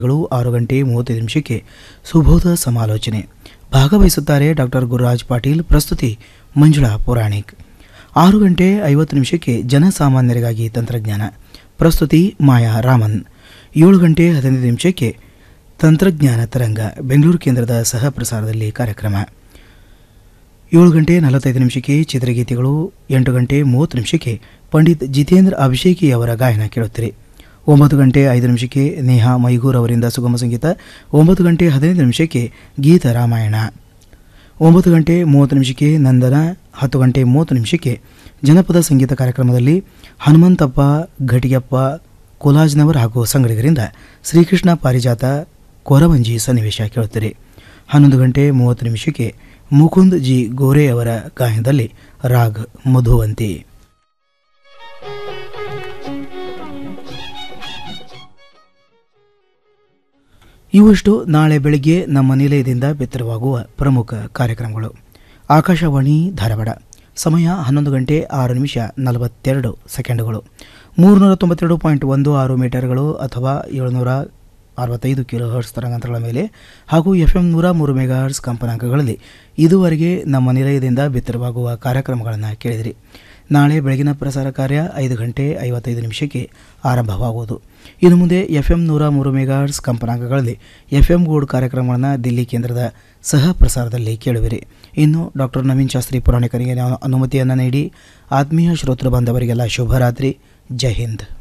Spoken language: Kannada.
ಗಳು ಆರು ಗಂಟೆ ಮೂವತ್ತೈದು ನಿಮಿಷಕ್ಕೆ ಸುಬೋಧ ಸಮಾಲೋಚನೆ ಭಾಗವಹಿಸುತ್ತಾರೆ ಡಾಕ್ಟರ್ ಗುರುರಾಜ್ ಪಾಟೀಲ್ ಪ್ರಸ್ತುತಿ ಮಂಜುಳಾ ಪುರಾಣಿಕ್ ಆರು ಗಂಟೆ ಐವತ್ತು ನಿಮಿಷಕ್ಕೆ ಜನಸಾಮಾನ್ಯರಿಗಾಗಿ ತಂತ್ರಜ್ಞಾನ ಪ್ರಸ್ತುತಿ ಮಾಯಾ ರಾಮನ್ ಏಳು ಗಂಟೆ ಹದಿನೈದು ನಿಮಿಷಕ್ಕೆ ತಂತ್ರಜ್ಞಾನ ತರಂಗ ಬೆಂಗಳೂರು ಕೇಂದ್ರದ ಸಹ ಪ್ರಸಾರದಲ್ಲಿ ಕಾರ್ಯಕ್ರಮ ಏಳು ಗಂಟೆ ನಲವತ್ತೈದು ನಿಮಿಷಕ್ಕೆ ಚಿತ್ರಗೀತೆಗಳು ಎಂಟು ಗಂಟೆ ಮೂವತ್ತು ನಿಮಿಷಕ್ಕೆ ಪಂಡಿತ್ ಜಿತೇಂದ್ರ ಅಭಿಷೇಕಿ ಅವರ ಗಾಯನ ಕೇಳುತ್ತೀರಿ ಒಂಬತ್ತು ಗಂಟೆ ಐದು ನಿಮಿಷಕ್ಕೆ ನೇಹಾ ಮೈಗೂರ್ ಅವರಿಂದ ಸುಗಮ ಸಂಗೀತ ಒಂಬತ್ತು ಗಂಟೆ ಹದಿನೈದು ನಿಮಿಷಕ್ಕೆ ಗೀತ ರಾಮಾಯಣ ಒಂಬತ್ತು ಗಂಟೆ ಮೂವತ್ತು ನಿಮಿಷಕ್ಕೆ ನಂದನ ಹತ್ತು ಗಂಟೆ ಮೂವತ್ತು ನಿಮಿಷಕ್ಕೆ ಜನಪದ ಸಂಗೀತ ಕಾರ್ಯಕ್ರಮದಲ್ಲಿ ಹನುಮಂತಪ್ಪ ಘಟಿಯಪ್ಪ ಕೋಲಾಜ್ನವರ್ ಹಾಗೂ ಸಂಗಡಿಗರಿಂದ ಶ್ರೀಕೃಷ್ಣ ಪಾರಿಜಾತ ಕೊರವಂಜಿ ಸನ್ನಿವೇಶ ಕೇಳುತ್ತೀರಿ ಹನ್ನೊಂದು ಗಂಟೆ ಮೂವತ್ತು ನಿಮಿಷಕ್ಕೆ ಮುಕುಂದ್ ಜಿ ಗೋರೆ ಅವರ ಗಾಯನದಲ್ಲಿ ರಾಗ್ ಮಧುವಂತಿ ಇವಿಷ್ಟು ನಾಳೆ ಬೆಳಗ್ಗೆ ನಮ್ಮ ನಿಲಯದಿಂದ ಬಿತ್ತರವಾಗುವ ಪ್ರಮುಖ ಕಾರ್ಯಕ್ರಮಗಳು ಆಕಾಶವಾಣಿ ಧಾರವಾಡ ಸಮಯ ಹನ್ನೊಂದು ಗಂಟೆ ಆರು ನಿಮಿಷ ನಲವತ್ತೆರಡು ಸೆಕೆಂಡುಗಳು ಮೂರುನೂರ ತೊಂಬತ್ತೆರಡು ಪಾಯಿಂಟ್ ಒಂದು ಆರು ಮೀಟರ್ಗಳು ಅಥವಾ ಏಳುನೂರ ಅರವತ್ತೈದು ಕಿಲೋ ಹರ್ಟ್ಸ್ ತರಂಗಾಂತರಗಳ ಮೇಲೆ ಹಾಗೂ ಎಫ್ ಎಂ ನೂರ ಮೂರು ಮೆಗಾ ಹರ್ಟ್ಸ್ ಕಂಪನಾಂಕಗಳಲ್ಲಿ ಇದುವರೆಗೆ ನಮ್ಮ ನಿಲಯದಿಂದ ಬಿತ್ತರವಾಗುವ ಕಾರ್ಯಕ್ರಮಗಳನ್ನು ಕೇಳಿದಿರಿ ನಾಳೆ ಬೆಳಗಿನ ಪ್ರಸಾರ ಕಾರ್ಯ ಐದು ಗಂಟೆ ಐವತ್ತೈದು ನಿಮಿಷಕ್ಕೆ ಆರಂಭವಾಗುವುದು ಇನ್ನು ಮುಂದೆ ಎಫ್ ಎಂ ನೂರ ಮೂರು ಮೆಗಾಹರ್ಟ್ಸ್ ಕಂಪನಾಂಕಗಳಲ್ಲಿ ಎಫ್ ಎಂ ಗೋಲ್ಡ್ ಕಾರ್ಯಕ್ರಮಗಳನ್ನು ದಿಲ್ಲಿ ಕೇಂದ್ರದ ಸಹ ಪ್ರಸಾರದಲ್ಲಿ ಕೇಳುವಿರಿ ಇನ್ನು ಡಾಕ್ಟರ್ ನವೀನ್ ಶಾಸ್ತ್ರಿ ಪುರಾಣಿಕರಿಗೆ ನಾವು ಅನುಮತಿಯನ್ನು ನೀಡಿ ಆತ್ಮೀಯ ಶ್ರೋತೃ ಬಾಂಧವರಿಗೆಲ್ಲ ಶುಭರಾತ್ರಿ ಜೈ ಹಿಂದ್